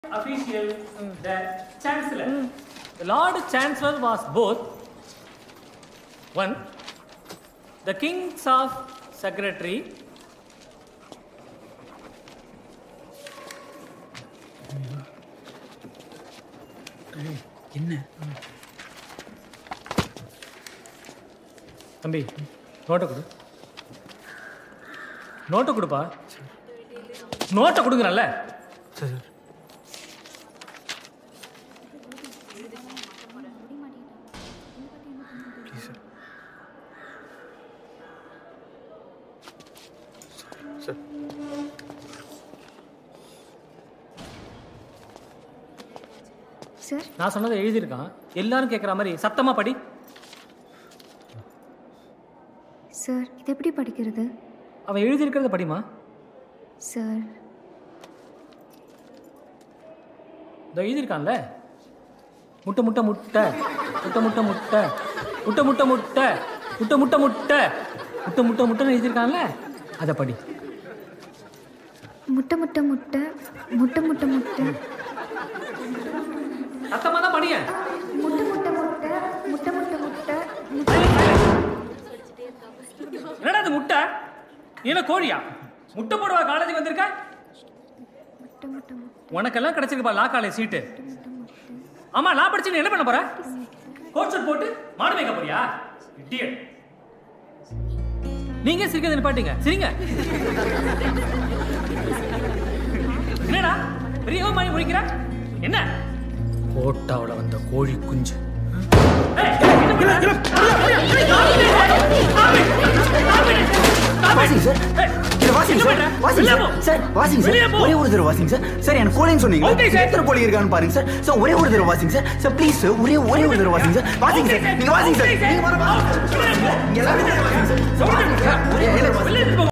official, the chancellor. The Lord Chancellor was both one, the King's of Secretary, என்ன தம்பி நோட்டை கொடு நோட்டை கொடுப்பா நோட்டை கொடுக்குறல்ல sir sir please sir sir sir நான் சொன்னதை எழுதியிருக்கான் எல்லாரும் கேட்குற மாதிரி சத்தமா படி சார் இது எப்படி படிக்கிறது அவன் எழுதியிருக்கிறத படிமா சார் இதோ எழுதியிருக்கான்ல முட்டை முட்டை முட்டை முட்டை முட்டை முட்டை முட்டை முட்டை முட்டை முட்டை முட்டை முட்டை முட்டை முட்டை முட்டைன்னு எழுதியிருக்கான்ல அதை படி முட்டை முட்டை முட்டை முட்டை முட்டை முட்டை சத்தமா தான் படிங்க முட்டை முட்டை முட்டை முட்டை முட்டை முட்டை முட்டை என்னடா அது முட்டை நீ என்ன கோழியா முட்டை போடுவா காலேஜுக்கு வந்திருக்க முட்டை முட்டை முட்டை உனக்கெல்லாம் கிடைச்சிருக்குப்பா லா காலேஜ் சீட்டு ஆமா லா படிச்சு நீ என்ன பண்ண போற கோட் ஷர்ட் போட்டு மாடு மேய்க்க போறியா இடியட் நீங்க சிரிக்கிறது நிப்பாட்டீங்க சிரிங்க என்னடா பெரிய மாதிரி முடிக்கிற என்ன கோட்டாவுல வந்த கோழி குஞ்சு ஏய், என்ன பண்ற? வாசிங்க சார் ஏய், இது வாசிங்க என்ன சார் பண்ற? வாசிங்க வெளியே சார் போ. சார் வாசிங்க வெளியே சார் போ. ஒரே ஒரு தடவை வாசிங்க சார் சார் எனக்கு கோழின்னு சொன்னீங்க Okay, sir. எத்தனை கோழி இருக்கான்னு பாருங்க சார் சார் ஒரே ஒரு தடவை வாசிங்க சார் சார் ப்ளீஸ் சார் ஒரே ஒரே ஒரு தடவை வாசிங்க சார் வாசிங்க Okay, சார் sir. நீங்க வாசிங்க சார் Okay, sir. நீங்க வர வாசிங்க வெளியே போ. இங்க எல்லாரும் வாசிங்க சார் சார் வாசிங்க சார் ஒரே ஒரு தடவை வாசிங்க வெளியே போ.